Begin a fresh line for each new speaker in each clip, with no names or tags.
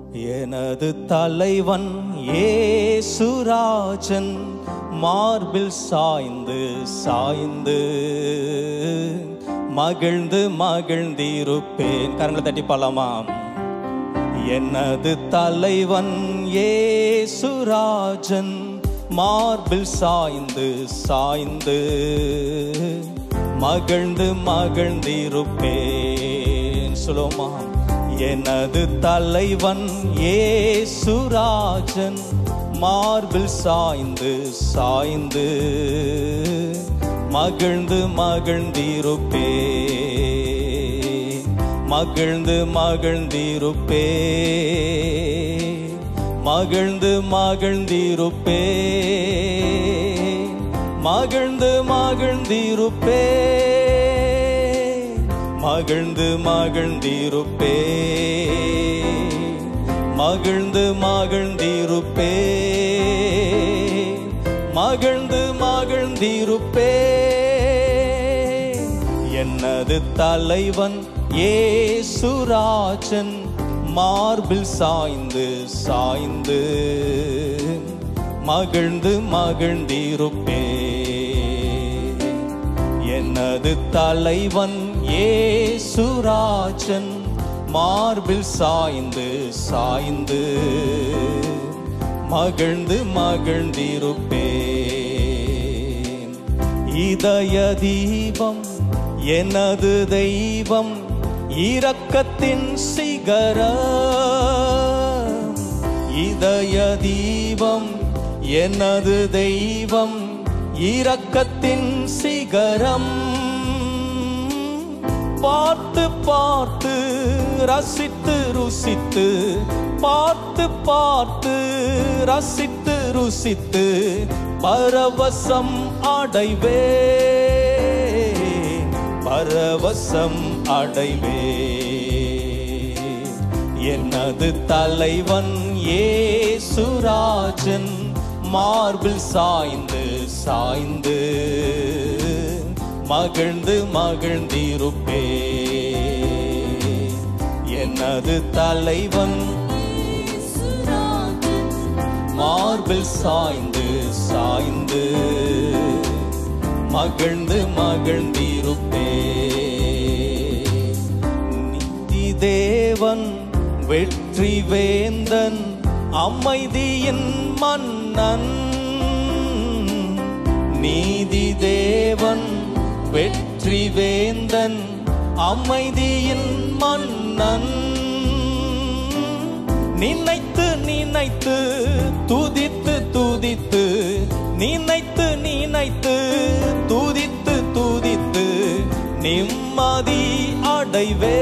எனது தலைவன் ஏசுராஜன் மார்பில் சாய்ந்து சாய்ந்து மகிழ்ந்து மகிழ்ந்திருப்பேன் கரங்களை தட்டி பாலாமாம் எனது தலைவன் ஏசுராஜன் மார்பில் சாய்ந்து சாய்ந்து மகிழ்ந்து மகிழ்ந்திருப்பேன் சுலோமாம் எனது தலைவன் ஏசுராஜன் மார்பில் சாய்ந்து சாய்ந்து மகிழ்ந்து மகிழ்ந்திருப்பேன் மகிழ்ந்து மகிழ்ந்திருப்பே மகிழ்ந்து மகிழ்ந்திருப்பே மகிழ்ந்து மகிழ்ந்திருப்பே மகிழ்ந்து மகிழ்ந்திருப்பே மகிழ்ந்து மகிழ்ந்திருப்பே மகிழ்ந்து மகிழ்ந்திருப்பே என்னது தலைவன் ஏசுராஜன் மார்பில் சாய்ந்து சாய்ந்து மகிழ்ந்து மகிழ்ந்திருப்பே எனது தலைவன் ஏசுராஜன் மார்பில் சாய்ந்து சாய்ந்து மகிழ்ந்து மகிழ்ந்திருப்பேன் இதய தீபம் எனது தெய்வம் இரக்கத்தின் சிகர இதய தீபம் எனது தெய்வம் இரக்கத்தின் சிகரம் பார்த்து பார்த்து ரசித்து ருசித்து பார்த்து பார்த்து ரசித்து ருசித்து பரவசம் அடைவே பரவசம் அடைவே எனது தலைவன் ஏசுராஜன் மார்பில் சாய்ந்து சாய்ந்து மகிழ்ந்து மகிழ்ந்திருப்பே எனது தலைவன் மார்பில் சாய்ந்து சாய்ந்து மகிழ்ந்து மகிழ்ந்திருப்பே நிதி தேவன் வெற்றி வேந்தன் அமைதியின் மன்னன் நீதி தேவன் வெற்றி வேந்தன் அமைதியின் மன்னன் நினைத்து நினைத்து துதித்து துதித்து நினைத்து நினைத்து துதித்து துதித்து நிம்மதி அடைவே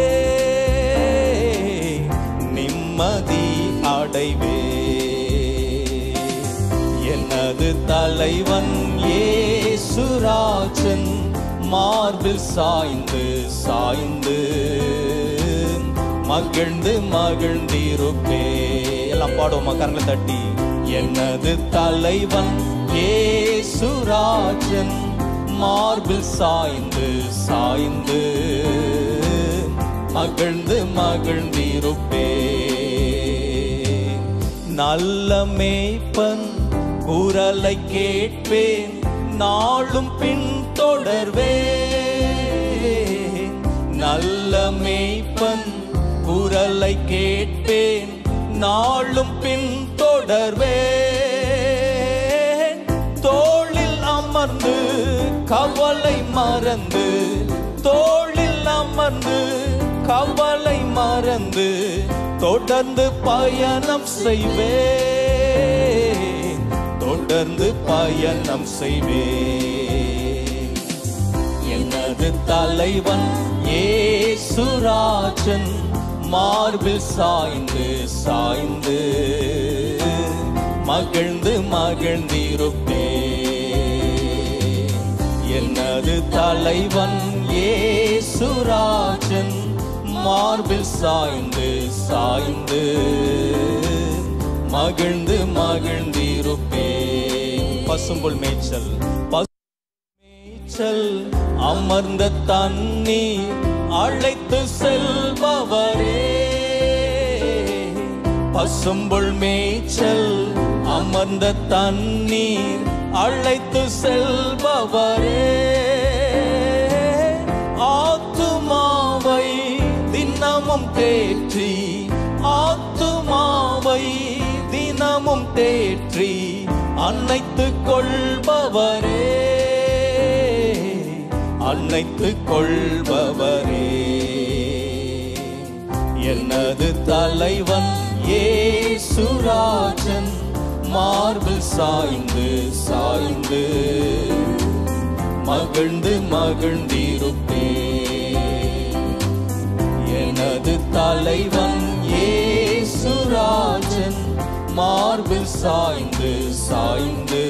நிம்மதி அடைவே எனது தலைவன் ஏசுராஜன் மார்பில் சாய்ந்து சாய்ந்து மகிழ்ந்து மகிழ்ந்திருப்பே எல்லாம் பாடுவோமா கரங்களை தட்டி எனது தலைவன் ஏசுராஜன் மார்பில் சாய்ந்து சாய்ந்து மகிழ்ந்து மகிழ்ந்திருப்பே நல்ல மேய்ப்பன் குரலை கேட்பேன் நாளும் பின் தொடர்வே நல்ல மேய்ப்பன் குரலை கேட்பேன் நாளும் பின் தொடர்வே தோளில் அமர்ந்து கவலை மறந்து தோளில் அமர்ந்து கவலை மறந்து தொடர்ந்து பயணம் செய்வே தொடர்ந்து பயணம் செய்வே எனது தலைவன் ஏசுராஜன் மார்பில் சாய்ந்து சாய்ந்து மகிழ்ந்து மகிழ்ந்திருப்பே எனது தலைவன் ஏசுராஜன் மார்பில் சாய்ந்து சாய்ந்து மகிழ்ந்து மகிழ்ந்திருப்பே பசும்புல் மேய்ச்சல் பசு மேய்ச்சல் அமர்ந்த தண்ணீர் அழைத்து செல்பவரே பசும்புல் மேய்ச்சல் அமர்ந்த தண்ணீர் அழைத்து செல்பவரே ஆத்துமாவை தினமும் தேற்றி ஆத்துமாவை தினமும் தேற்றி அன்னைத்து கொள்பவரே அன்னைத்து கொள்பவரே எனது தலைவன் ஏசுராஜன் மார்பில் சாய்ந்து சாய்ந்து மகிழ்ந்து மகிழ்ந்திருப்பே எனது தலைவன் ஏசுராஜன் மார்பில் சாய்ந்து சாய்ந்து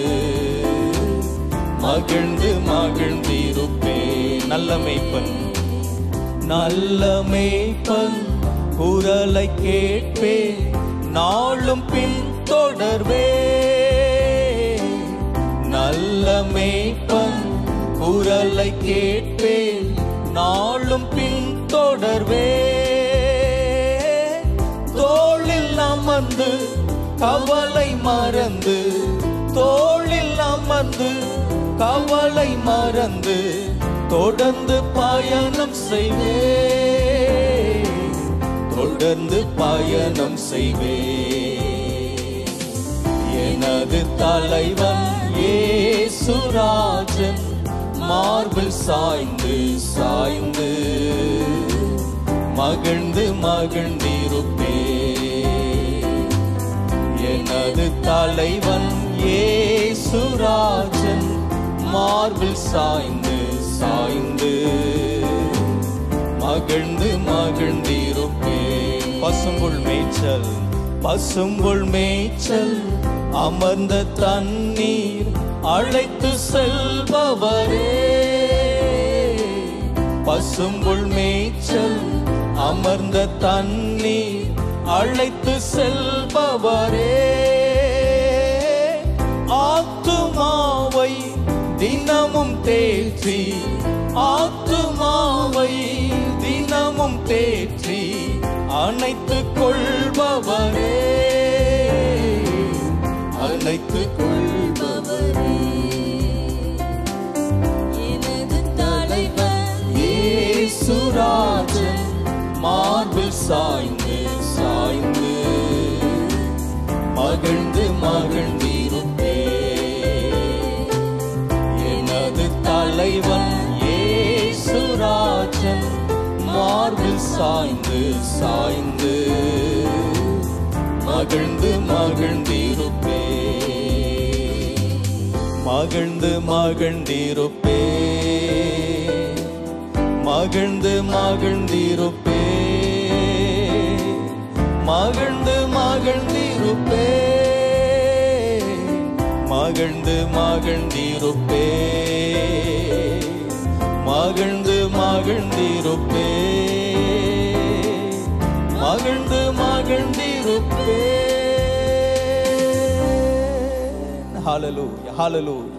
மகிழ்ந்து மகிழ்ந்திருப்பே நல்ல மேய்ப்பன் நல்ல மேய்ப்பன் குரலை கேட்பே நாளும் பின் தொடர்வே நல்ல மேய்ப்பன் குரலை கேட்பே நாளும் பின் தொடர்வே தோளில் அமர்ந்து கவலை மறந்து தோளில் அமர்ந்து கவலை மறந்து தொடர்ந்து பயணம் செய்வே தொடர்ந்து பயணம் செய்வே எனது தலைவன் ஏசுராஜன் மார்பில் சாய்ந்து சாய்ந்து மகிழ்ந்து மகிழ்ந்திருப்பே எனது தலைவன் ஏசுராஜன் மார்பில் சாய்ந்து சாய்ந்து மகிழ்ந்து மகிழ்ந்திருப்பே பசும்புல் மேய்ச்சல் பசும்புல் மேய்ச்சல் அமர்ந்த தண்ணீர் அழைத்து செல்பவரே பசும்புல் மேய்ச்சல் அமர்ந்த தண்ணீர் அழைத்து செல்பவரே ஆத்துமாவை தினமும் தேற்றி ஆத்துமாவை தினமும் தேற்றி அணைத்து கொள்பவரே அணைத்து கொள்பவரே
எனது தலைவன்
ஏசுராஜன் மார்பில் சாய்ந்து சாய்ந்து மகிழ்ந்து மகிழ்ந்திருப்பே எனது தலைவன் ஏசுராஜன் மார்பில் சாய்ந்து சாய்ந்து மகிழ்ந்து மகிழ்ந்திருப்பே மகிழ்ந்து மகிழ்ந்திருப்பே மகிழ்ந்து மகிழ்ந்திருப்பே மகிழ்ந்து மகிழ்ந்திருப்பே மகிழ்ந்து மகிழ்ந்திருப்பே மகிழ்ந்து மகிழ்ந்திருப்பே மகிழ்ந்து மகிழ்ந்திருப்பே ஹalleluya ஹalleluya